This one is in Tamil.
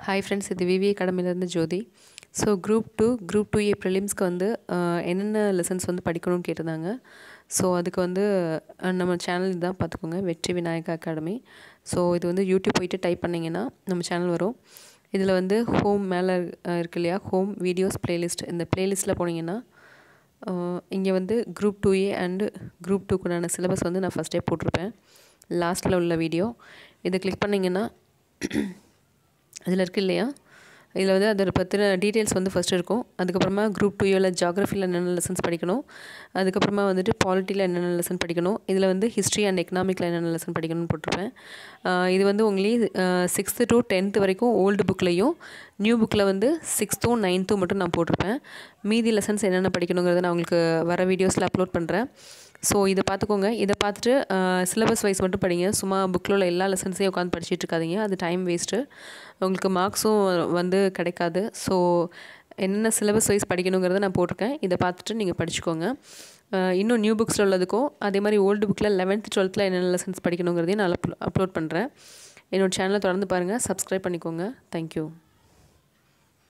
ஹாய் ஃப்ரெண்ட்ஸ் இது விவி அகாடமிலேருந்து Jyothi so group two group two A ப்ரிலிம்ஸ்க்கு வந்து அஹ், என்னென்ன லெசன்ஸ் வந்து படிக்கணும்னு கேட்டிருந்தாங்க ஸோ அதுக்கு வந்து அஹ், நம்ம சேனல் தான் பார்த்துக்கோங்க வெற்றி விநாயகா அகாடமி ஸோ இது வந்து யூடியூப் போயிட்டு டைப் பண்ணிங்கன்னா நம்ம சேனல் வரும் இதில் வந்து ஹோம் மேலே இருக்கு இல்லையா ஹோம் வீடியோஸ் பிளேலிஸ்ட் இந்த பிளேலிஸ்ட்டில் போனீங்கன்னா இங்கே வந்து group two A and group டூக்குண்டான சிலபஸ் வந்து நான் ஃபஸ்ட்டே போட்டிருப்பேன் லாஸ்ட்டில் உள்ள வீடியோ இதை கிளிக் பண்ணிங்கன்னா இதில் இருக்கு இல்லையா இதில் வந்து அதோட பற்றின டீட்டெயில்ஸ் வந்து ஃபஸ்ட் இருக்கும் அதுக்கப்புறமா குரூப் டூ ஏல ஜாகிரஃபியில் என்னென்ன லெசன்ஸ் படிக்கணும் அதுக்கப்புறமா வந்துட்டு பாலிட்டியில் என்னென்ன லெசன் படிக்கணும் இதில் வந்து ஹிஸ்ட்ரி அண்ட் எக்கனாமிக்கில் என்னென்ன லெசன் படிக்கணும்னு போட்டிருப்பேன் ஆஹ் இது வந்து உங்களுக்கு சிக்ஸ்த்து டு டென்த்து வரைக்கும் ஓல்டு புக்லேயும் நியூ புக்கில் வந்து சிக்ஸ்த்தும் நைன்த்தும் மட்டும் நான் போட்டிருப்பேன் மீதி லெசன்ஸ் என்னென்ன படிக்கணுங்கிறத நான் உங்களுக்கு வர வீடியோஸில் அப்லோட் பண்ணுறேன் ஸோ இதை பார்த்துக்கோங்க இதை பார்த்துட்டு சிலபஸ் வைஸ் மட்டும் படிங்க சும்மா புக்கில் உள்ள எல்லா லெசன்ஸையும் உட்காந்து படிச்சுட்டு இருக்காதீங்க அது டைம் வேஸ்ட்டு உங்களுக்கு மார்க்ஸும் வந்து கிடைக்காது ஸோ என்னென்ன சிலபஸ் வைஸ் படிக்கணுங்கிறத நான் போட்டிருக்கேன் இதை பார்த்துட்டு நீங்கள் படிச்சுக்கோங்க அஹ் இன்னும் நியூ புக்ஸில் உள்ளதுக்கும் அதே மாதிரி ஓல்டு புக்கில் லெவன்த் டுவெல்த்தில் என்னென்ன லெசன்ஸ் படிக்கணுங்கிறதையும் நான் அப்லோட் பண்ணுறேன் என்னோட சேனலை தொடர்ந்து பாருங்கள் சப்ஸ்கிரைப் பண்ணிக்கோங்க தேங்க்யூ